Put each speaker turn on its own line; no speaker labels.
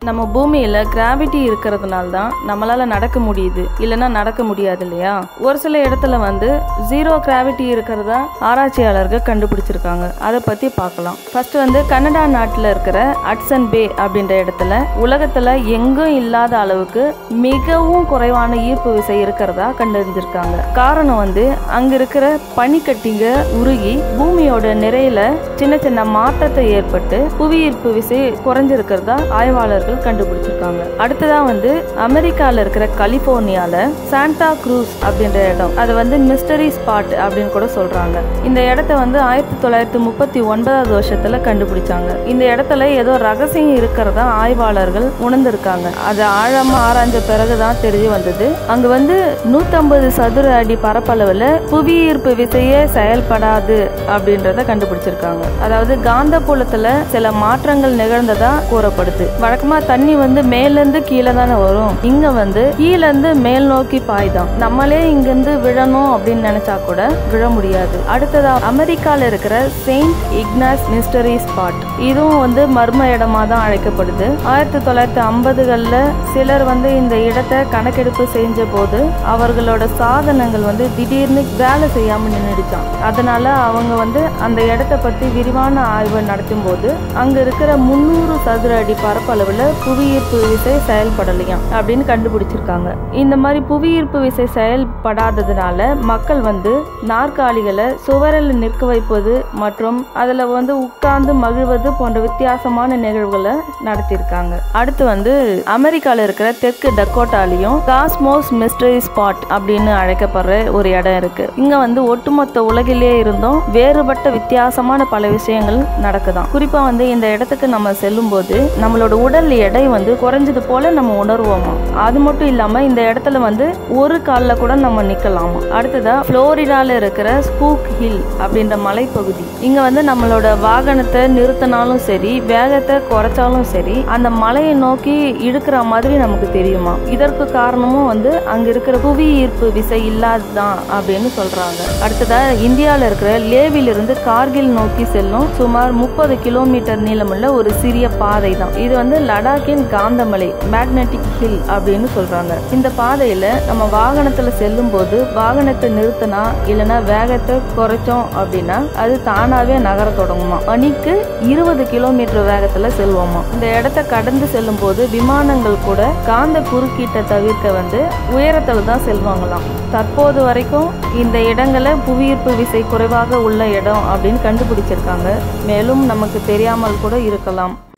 நம்ம பூமியில கிராவிட்டி இருக்கிறதுனால தான் நம்மளால நடக்க முடியுது இல்லைன்னா நடக்க முடியாது இல்லையா ஒரு சில இடத்துல வந்து ஜீரோ கிராவிட்டி இருக்கிறதா ஆராய்ச்சியாளர்கள் கண்டுபிடிச்சிருக்காங்க அதை பத்தி பார்க்கலாம் ஃபர்ஸ்ட் வந்து கனடா நாட்டில் இருக்கிற அட்சன் பே அப்படின்ற இடத்துல உலகத்துல எங்கும் இல்லாத அளவுக்கு மிகவும் குறைவான ஈர்ப்பு விசை இருக்கிறதா கண்டறிஞ்சிருக்காங்க காரணம் வந்து அங்க இருக்கிற பனிக்கட்டிங்க உருகி பூமியோட நிறையில சின்ன சின்ன மாற்றத்தை ஏற்பட்டு புவியீர்ப்பு விசை குறைஞ்சிருக்கிறதா ஆய்வாளர்கள் கண்டுபிடிச்சிருக்காங்க அடுத்ததா வந்து அமெரிக்கால இருக்கிற கலிபோர்னியால சாண்டா க்ரூஸ் அப்படின்ற இடம் அது வந்து மிஸ்டரி ஸ்பாட் அப்படின்னு கூட சொல்றாங்க இந்த இடத்த வந்து ஆயிரத்தி தொள்ளாயிரத்தி முப்பத்தி ஒன்பதாவது வருஷத்துல கண்டுபிடிச்சாங்க இந்த இடத்துல ஏதோ ரகசியம் இருக்கிறதா ஆய்வாளர்கள் உணர்ந்திருக்காங்க அது ஆழமா ஆராய்ஞ்ச பிறகுதான் தெரிய வந்தது அங்க வந்து நூத்தம்பது சதுர அடி பரப்பளவுல புவியீர்ப்பு விசையே செயல்படாது அப்படின்றத கண்டுபிடிச்சிருக்காங்க அதாவது காந்த புலத்துல சில மாற்றங்கள் நிகழ்ந்ததா கூறப்படுது வழக்கமா தண்ணி வந்து மேல இருந்து கீழே தானே வரும் இங்க வந்து கீழ இருந்து மேல் நோக்கி பாய்தான் நம்மளே இங்க இருந்து விழணும் அப்படின்னு நினைச்சா கூட விழ முடியாது அடுத்ததா அமெரிக்கால இருக்கிற செயின்ட் இக்னாஸ் மிஸ்டரி ஸ்பாட் இதுவும் வந்து மர்ம இடமா தான் அழைக்கப்படுது ஆயிரத்தி தொள்ளாயிரத்தி ஐம்பதுகள்ல சிலர் வந்து இந்த இடத்தை கணக்கெடுப்பு செஞ்ச போது அவர்களோட சாதனங்கள் வந்து திடீர்னு வேலை செய்யாம நின்றுடுச்சான் அதனால அவங்க வந்து அந்த இடத்த பத்தி விரிவான ஆய்வு நடத்தும் போது அங்க இருக்கிற முன்னூறு சதுர அடி பரப்பளவுல புவியீர்ப்பு விசை செயல்படலையாம் அப்படின்னு கண்டுபிடிச்சிருக்காங்க இந்த மாதிரி புவியீர்ப்பு விசை செயல்படாததுனால மக்கள் வந்து நாற்காலிகளை சுவரில் நிற்க வைப்பது மற்றும் அதுல வந்து உட்கார்ந்து மகிழ்வது போன்ற வித்தியாசமான நிகழ்வுகளை நடத்தியிருக்காங்க அடுத்து வந்து அமெரிக்கால இருக்கிற தெற்கு டக்கோட்டாலையும் காஸ்மோஸ் மிஸ்டரி ஸ்பாட் அப்படின்னு அழைக்கப்படுற ஒரு இடம் இருக்கு இங்க வந்து ஒட்டுமொத்த உலகிலே இருந்தும் வேறுபட்ட வித்தியாசமான பல விஷயங்கள் நடக்குதாம் குறிப்பா வந்து இந்த இடத்துக்கு நம்ம செல்லும் போது நம்மளோட உடல் எடை வந்து குறைஞ்சது போல நம்ம உணர்வோமா அது மட்டும் இல்லாம இந்த இடத்துல வந்து ஒரு கால்ல கூட நம்ம நிக்கலாமா அடுத்ததா புளோரிடால இருக்கிற ஸ்பூக் ஹில் அப்படின்ற மலைப்பகுதி இங்க வந்து நம்மளோட வாகனத்தை நிறுத்தினாலும் சரி வேகத்தை குறைச்சாலும் சரி அந்த மலையை நோக்கி இழுக்கிற மாதிரி நமக்கு தெரியுமா இதற்கு காரணமும் வந்து அங்க இருக்கிற புவி ஈர்ப்பு விசை இல்லாததான் அப்படின்னு சொல்றாங்க அடுத்ததா இந்தியால இருக்கிற லேவில் இருந்து கார்கில் நோக்கி செல்லும் சுமார் முப்பது கிலோமீட்டர் நீளமுள்ள ஒரு சிறிய பாதை தான் இது வந்து லடாக்கின் காந்தமலை மேக்னெட்டிக் ஹில் அப்படின்னு சொல்றாங்க இந்த பாதையில நம்ம வாகனத்துல செல்லும் போது வாகனத்தை நிறுத்தினா இல்லைன்னா வேகத்தை குறைச்சோம் அப்படின்னா அது தானாவே நகர தொடங்குமா மணிக்கு இருபது கிலோமீட்டர் வேகத்துல செல்வோமா இந்த இடத்த கடந்து செல்லும் போது விமானங்கள் கூட காந்த குறுக்கீட்டை தவிர்க்க வந்து உயரத்துல தான் செல்வாங்களாம் தற்போது வரைக்கும் இந்த இடங்களை புவியீர்ப்பு விசை குறைவாக உள்ள இடம் அப்படின்னு கண்டுபிடிச்சிருக்காங்க மேலும் நமக்கு தெரியாமல் கூட இருக்கலாம்